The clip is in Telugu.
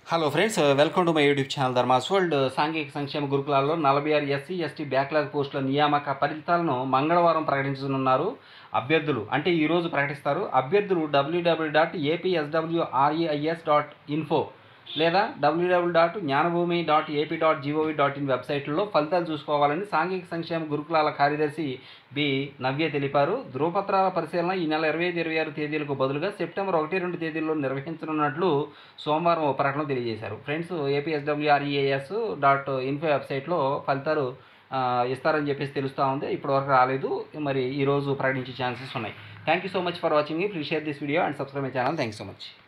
hello friends welcome to my YouTube channel Dharma's World సాంఘిక సంక్షేమ గురుకులాల్లో నలభై ఆరు ఎస్సీ ఎస్టీ బ్యాక్లాగ్ పోస్టుల నియామక ఫలితాలను మంగళవారం ప్రకటించనున్నారు అభ్యర్థులు అంటే ఈరోజు ప్రకటిస్తారు అభ్యర్థులు WW dot APSWREIS dot info లేదా WW dot Jnanabhumi dot AP dot GOV dot in వెబ్సైట్లో ఫలితాలు చూసుకోవాలని సాంఘిక సంక్షేమ గురుకులాల కార్యదర్శి బి నవ్య తెలిపారు ధృవపత్రాల పరిశీలన ఈ నెల ఇరవై ఐదు ఇరవై ఆరు తేదీలకు బదులుగా సెప్టెంబర్ ఒకటి రెండు తేదీల్లో నిర్వహించనున్నట్లు సోమవారం ఓ ప్రకటన తెలియజేశారు ఫ్రెండ్స్ ఏపీఎస్డబ్ల్యూఆర్ఈఏఎస్ డాట్ ఇన్ఫో వెబ్సైట్లో ఫలితాలు ఆ, ఇస్తారని చెప్పేసి తెలుస్తూ ఉంది ఇప్పటివరకు రాలేదు మరి ఈరోజు ప్రకటించే ఛాన్సెస్ ఉన్నాయి thank you so much for watching please share this video and subscribe my channel thank you so much